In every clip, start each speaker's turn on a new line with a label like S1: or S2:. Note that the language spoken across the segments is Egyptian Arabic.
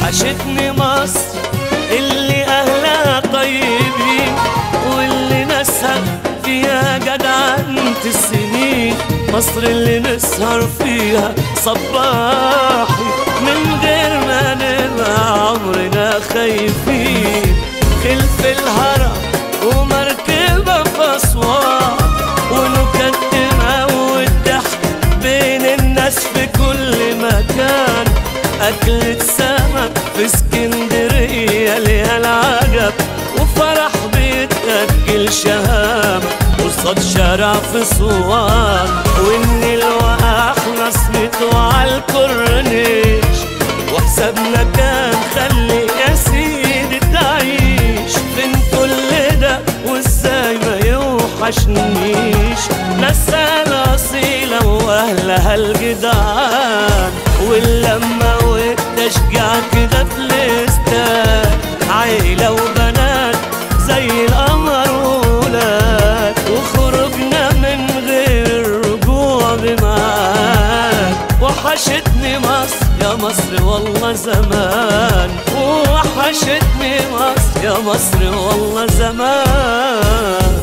S1: وحشتني مصر اللي أهلها طيبين واللي ناسها فيها جدعنة السنين مصر اللي نسهر فيها صباحي من غير ما نبقى عمرنا خايفين خلف الهرم ومركبة في أسوان ونكت تموت ضحك بين الناس في كل مكان أكلة سمك في اسكندرية ليها العجب وفرح بيتأكل شهامة قصاد شارع في صوان والنيل وأحلى سميته على الكورنيش وحسابنا كان خلي يا سيدي تعيش فين كل ده وازاي ما يوحشنيش ناسها الأصيلة وأهلها الجدعان واللمة والتشجيع كده في الاستاد عيلة وبنات زي القمر وولاد وخرجنا من غير رجوع بمعاد وحشتني مصر يا مصر والله زمان وحشتني مصر يا مصر والله زمان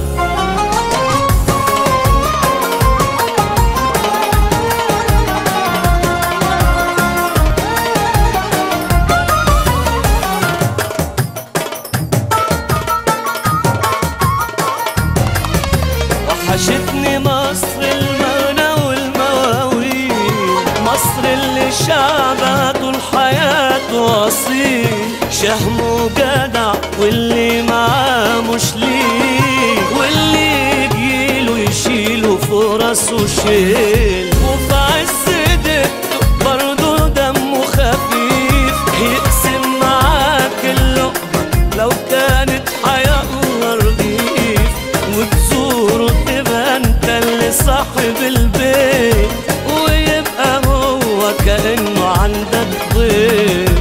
S1: وحشتني مصر المغنى والمواويل مصر اللي شعبها طول حياته أصيل شهم وجدع واللي معاه مش ليه واللي يجيله يشيله فوق راسه شيل وفي عز دقته برضه دمه خفيف يقسم معاك اللقمة لو كانت حياة الله رغيف وتزوره تبقى انت اللي صاحب البيت ويبقى هو كأنه عندك ضيف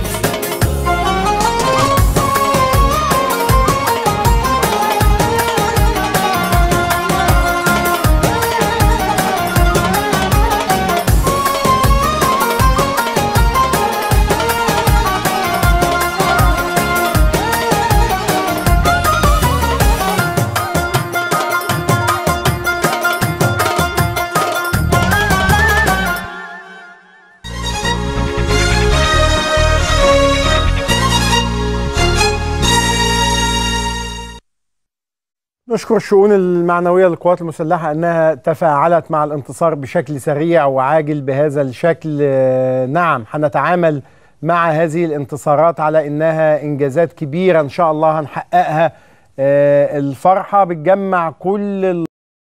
S2: نشكر الشؤون المعنوية للقوات المسلحة أنها تفاعلت مع الانتصار بشكل سريع وعاجل بهذا الشكل آه، نعم هنتعامل مع هذه الانتصارات على أنها إنجازات كبيرة إن شاء الله هنحققها آه، الفرحة بتجمع كل